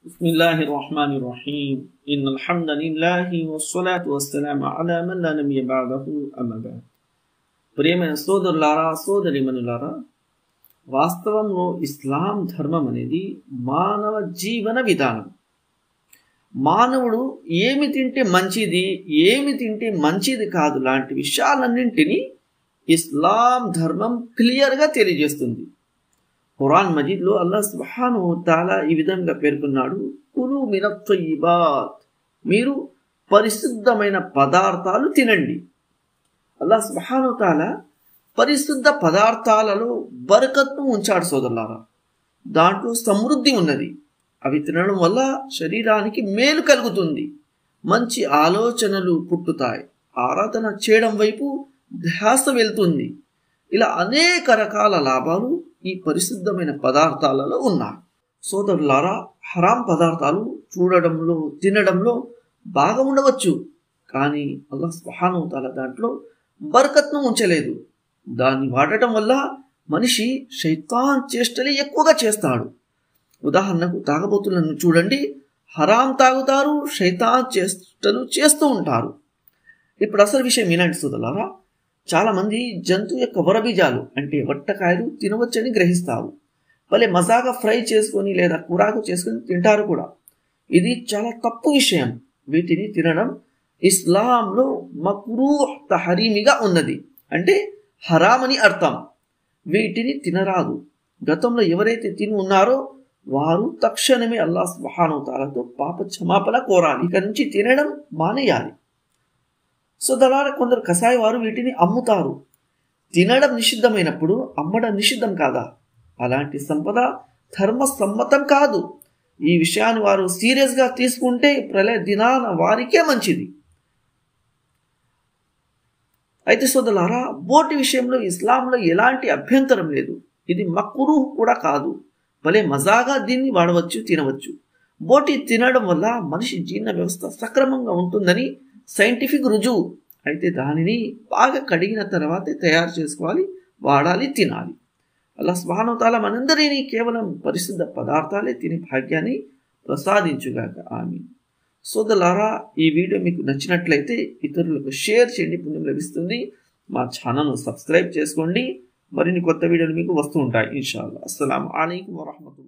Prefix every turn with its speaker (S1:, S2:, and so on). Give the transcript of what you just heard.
S1: بسم الله الرحمن الرحيم إن الحمد لله والصلاة والسلام على من لا نبي بعده أما بعد ప్రియమైన సోదరులారా సోదరిమనులారా వాస్తవంలో ఇస్లాం ధర్మం అనేది మానవ జీవన విధానం మానవుడు ఏమి తింటే మంచిది ఏమి తింటే మంచిది కాదు లాంటి విషయాలన్నింటినీ ఇస్లాం ధర్మం క్లియర్గా తెలియజేస్తుంది ఖురాన్ మజీద్లో అల్లా సుబ్హాను తాలా ఈ విధంగా పేర్కొన్నాడు కులు మినత్వయిబాత్ మీరు పరిశుద్ధమైన పదార్థాలు తినండి అల్లా సుబ్హాను తాలా పరిశుద్ధ పదార్థాలలో బరకత్ను ఉంచాడు సోదరులారా దాంట్లో సమృద్ధి ఉన్నది అవి తినడం వల్ల శరీరానికి మేలు కలుగుతుంది మంచి ఆలోచనలు పుట్టుతాయి ఆరాధన చేయడం వైపు ధ్యాస వెళ్తుంది ఇలా అనేక రకాల లాభాలు ఈ పరిశుద్ధమైన పదార్థాలలో ఉన్నాయి సోదరులారా హరాం పదార్థాలు చూడడంలో తినడంలో బాగా ఉండవచ్చు కానీ అల్లా స్వహాను తల దాంట్లో బరకత్ను ఉంచలేదు దాన్ని వాడటం వల్ల మనిషి శైతాన్ చేష్టలే ఎక్కువగా చేస్తాడు ఉదాహరణకు తాగబోతులను చూడండి హరాం తాగుతారు శైతాన్ చేష్టలు చేస్తూ ఉంటారు ఇప్పుడు అసలు విషయం వినండి సోదరులారా చాలామంది జంతువు యొక్క వరబీజాలు అంటే వట్టకాయలు తినవచ్చని గ్రహిస్తారు భలే మజాగా ఫ్రై చేసుకొని లేదా కూరాకు చేసుకొని తింటారు కూడా ఇది చాలా తప్పు విషయం వీటిని తినడం ఇస్లాంలో మక్రూ తహరీమిగా ఉన్నది అంటే హరామ్ అని అర్థం వీటిని తినరాదు గతంలో ఎవరైతే తిని ఉన్నారో వారు తక్షణమే అల్లా సుహానుతాలతో పాప క్షమాపణ కోరాలి ఇక నుంచి తినడం మానేయాలి సో దళార కొందరు కషాయ వారు వీటిని అమ్ముతారు తినడం నిషిద్ధమైనప్పుడు అమ్మడం నిషిద్ధం కాదా అలాంటి సంపద ధర్మ సమ్మతం కాదు ఈ విషయాన్ని వారు సీరియస్గా తీసుకుంటే ప్రళయ దినాన వారికే మంచిది అయితే సోదలారా బోటి విషయంలో ఇస్లాంలో ఎలాంటి అభ్యంతరం లేదు ఇది మక్కురు కూడా కాదు భలే మజాగా దీన్ని వాడవచ్చు తినవచ్చు బోటి తినడం వల్ల మనిషి జీర్ణ వ్యవస్థ సక్రమంగా ఉంటుందని సైంటిఫిక్ రుజువు అయితే దానిని బాగా కడిగిన తర్వాతే తయారు చేసుకోవాలి వాడాలి తినాలి అలా స్వానవతాల మనందరినీ కేవలం పరిశుద్ధ పదార్థాలే తినే భాగ్యాన్ని ప్రసాదించుగాక ఆమె సోదలారా ఈ వీడియో మీకు నచ్చినట్లయితే ఇతరులకు షేర్ చేయండి పుణ్యం లభిస్తుంది మా ఛానల్ను సబ్స్క్రైబ్ చేసుకోండి మరిన్ని కొత్త వీడియోలు మీకు వస్తూ ఉంటాయి ఇన్షాల్లా అస్సలం అయికం వరహమతుల్లా